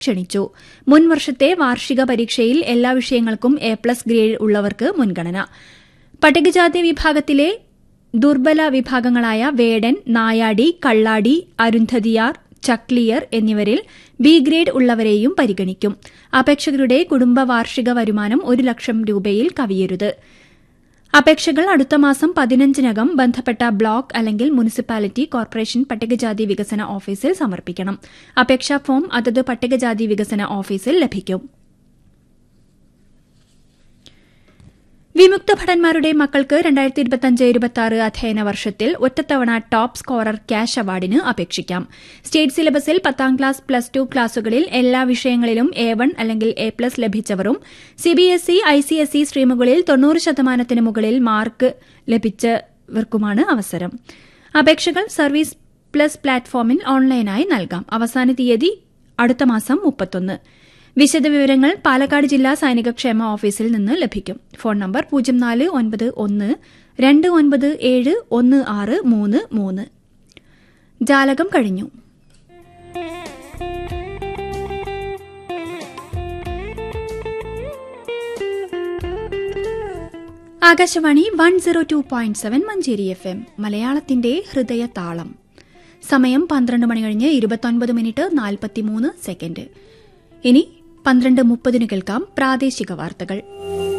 ക്ഷണിച്ചു മുൻ വർഷത്തെ വാർഷിക പരീക്ഷയിൽ എല്ലാ വിഷയങ്ങൾക്കും എ പ്ലസ് ഗ്രേഡ് ഉള്ളവർക്ക് മുൻഗണന പട്ടികജാതി വിഭാഗത്തിലെ ദുർബല വിഭാഗങ്ങളായ വേടൻ നായാടി കള്ളാടി അരുന്ധതിയാർ ചക്ലിയർ എന്നിവരിൽ ബി ഗ്രേഡ് ഉള്ളവരെയും പരിഗണിക്കും അപേക്ഷകരുടെ കുടുംബ വാർഷിക വരുമാനം ഒരു ലക്ഷം രൂപയിൽ കവിയരുത് അപേക്ഷകൾ അടുത്ത മാസം പതിനഞ്ചിനകം ബന്ധപ്പെട്ട ബ്ലോക്ക് അല്ലെങ്കിൽ മുനിസിപ്പാലിറ്റി കോർപ്പറേഷൻ പട്ടികജാതി വികസന ഓഫീസിൽ സമർപ്പിക്കണം അപേക്ഷാ ഫോം അതത് പട്ടികജാതി വികസന ഓഫീസിൽ ലഭിക്കും വിമുക്ത ഭടന്മാരുടെ മക്കൾക്ക് രണ്ടായിരത്തി ഇരുപത്തിയഞ്ച് ഇരുപത്തിയാറ് അധ്യയന വർഷത്തിൽ ഒറ്റത്തവണ ടോപ്പ് സ്കോറർ ക്യാഷ് അവാർഡിന് അപേക്ഷിക്കാം സ്റ്റേറ്റ് സിലബസിൽ പത്താം ക്ലാസ് പ്ലസ് ടു ക്ലാസുകളിൽ എല്ലാ വിഷയങ്ങളിലും എ വൺ അല്ലെങ്കിൽ എ പ്ലസ് ലഭിച്ചവരും സിബിഎസ്ഇ ഐസിഎസ്ഇ സ്ട്രീമുകളിൽ തൊണ്ണൂറ് ശതമാനത്തിന് മുകളിൽ മാർക്ക് ലഭിച്ചവർക്കുമാണ് അവസരം അപേക്ഷകൾ സർവീസ് പ്ലസ് പ്ലാറ്റ്ഫോമിൽ ഓൺലൈനായി നൽകാം അവസാന തീയതി അടുത്ത മാസം മുപ്പത്തൊന്ന് വിശദവിവരങ്ങൾ പാലക്കാട് ജില്ലാ സൈനികക്ഷേമ ഓഫീസിൽ നിന്ന് ലഭിക്കും ഫോൺ നമ്പർ പൂജ്യം നാല് ഒൻപത് ഒന്ന് രണ്ട് ഒൻപത് ഏഴ് ഒന്ന് ആറ് മൂന്ന് മൂന്ന് ജാലകം കഴിഞ്ഞു Akashvani one zero two point seven Manjeri F M മലയാളത്തിന്റെ ഹൃദയ താളം സമയം പന്ത്രണ്ട് മണി കഴിഞ്ഞ് ഇരുപത്തൊൻപത് മിനിറ്റ് നാൽപ്പത്തിമൂന്ന് സെക്കൻഡ് ഇനി പന്ത്രണ്ട് മുപ്പതിന് കേൾക്കാം പ്രാദേശിക വാർത്തകൾ